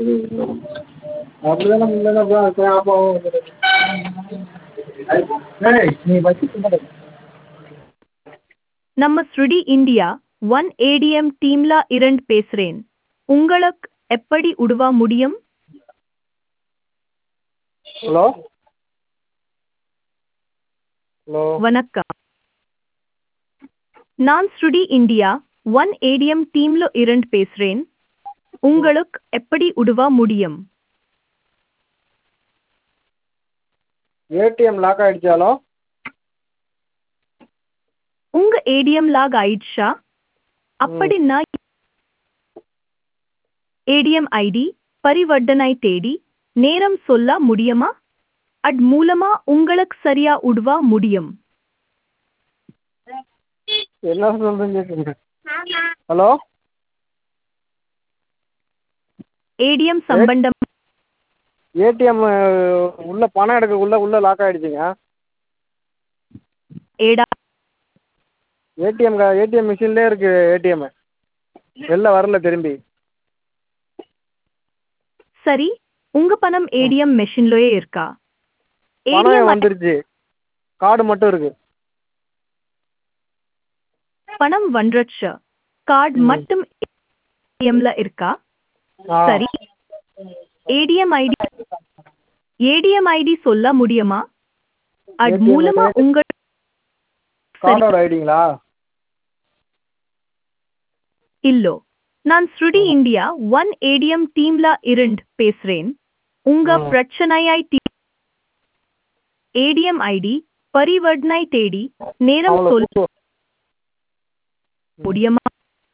அப்படிதானே முன்னெல்லாம் bro அப்புறம் ஆப்பாவும் ஏய் நீ வச்சுட்டு நம்ம ஸ்ருடி இந்தியா ஒன் ஏடிஎம் டீம்ல இரண்டு பேசுறேன் உங்களுக்கு எப்படி உதவ முடியும் ஹலோ ஹலோ வணக்கம் நான் ஸ்ருடி இந்தியா ஒன் ஏடிஎம் டீம்ல இரண்டு பேசுறேன் உங்களுக்கு எப்படி உதவ முடியும் ஏடிஎம் லாக் ஆயிடுச்சாலோ உங்க ஏடிஎம் லாக் ஆயிடுச்சா அப்படின்னா ஏடிஎம் ஐடி பரிவர்த்தனை தேடி நேரம் சொல்ல முடியுமா அட் மூலமா உங்களுக்கு சரியா உதவ முடியும் என்ன சொல்றீங்க ஹலோ ஏடிஎம் சம்பந்தம் ஏடிஎம் உள்ள பணம் எடுக்கக்குள்ள உள்ள லாக் ஆயிடுச்சுங்க ஏடா ஏடிஎம் ஏடிஎம் மிஷின்லேயே இருக்கு ஏடிஎம் வெளில வரல திரும்பி சரி உங்க பணம் ஏடிஎம் மெஷின்லயே இருக்கா பணம் ஏடிஎம் வந்துருச்சு கார்டு மட்டும் இருக்கு பணம் வந்துருச்சு கார்டு ம். மட்டும் ஏடிஎம்ல இருக்கா ஆ சரி ஏடிஎம் ஐடி ஏடிஎம் ஐடி சொல்ல முடியுமா அது ATM மூலமா ID? உங்க சரி கார்டோட ஐடிங்களா இல்லோ நான் ஸ்ருடி இந்தியா ஒன் ஏடிஎம் டீம்ல இரண்டு பேசுறேன் உங்க ம். பிரச்சனையை தீ ஏடிஎம் ஐடி பரிவர்த்தனை தேடி நேரம் அவங்கள சொல்ல கூப்பிட்டு முடியுமா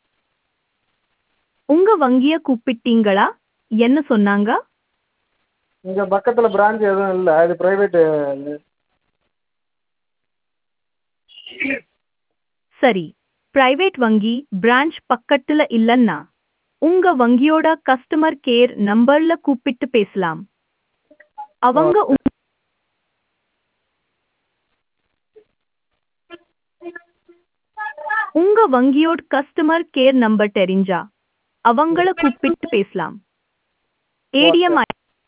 உங்க வங்கிய கூப்பிட்டீங்களா என்ன சொன்னாங்க இங்க பக்கத்துல பிரான்ச் எதுவும் இல்லை இது பிரைவேட் சரி பிரைவேட் வங்கி பிரான்ச் பக்கத்துல இல்லன்னா உங்க வங்கியோட கஸ்டமர் கேர் நம்பர்ல கூப்பிட்டு பேசலாம் அவங்க உங்க- உங்க வங்கியோட கஸ்டமர் கேர் நம்பர் தெரிஞ்சா அவங்கள கூப்பிட்டு பேசலாம் ஏடிஎம்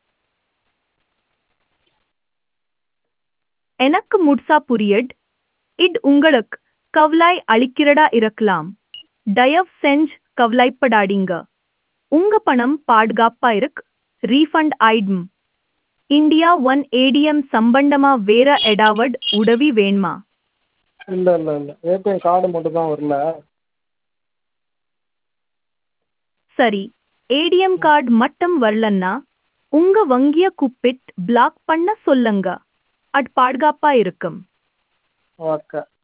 எனக்கு முட்சா புரியட் இட் உங்களுக்கு கவலை அளிக்கிறதா இருக்கலாம் தயவு செஞ்சு கவலைப்படாதீங்க உங்க பணம் பாதுகாப்பா இருக்கு ரீஃபண்ட் ஆயிடும் இந்தியா ஒன் ஏடிஎம் சம்பந்தமா வேற எடாவட் உதவி வேணுமா இல்லை இல்லை இல்லை ஏடிஎம் கார்டு மட்டும் தான் வரல சரி ஏடிஎம் கார்டு மட்டும் வரலன்னா உங்க வங்கிய கூப்பிட்டு பிளாக் பண்ண சொல்லுங்க அது பாதுகாப்பா இருக்கும் ஓகே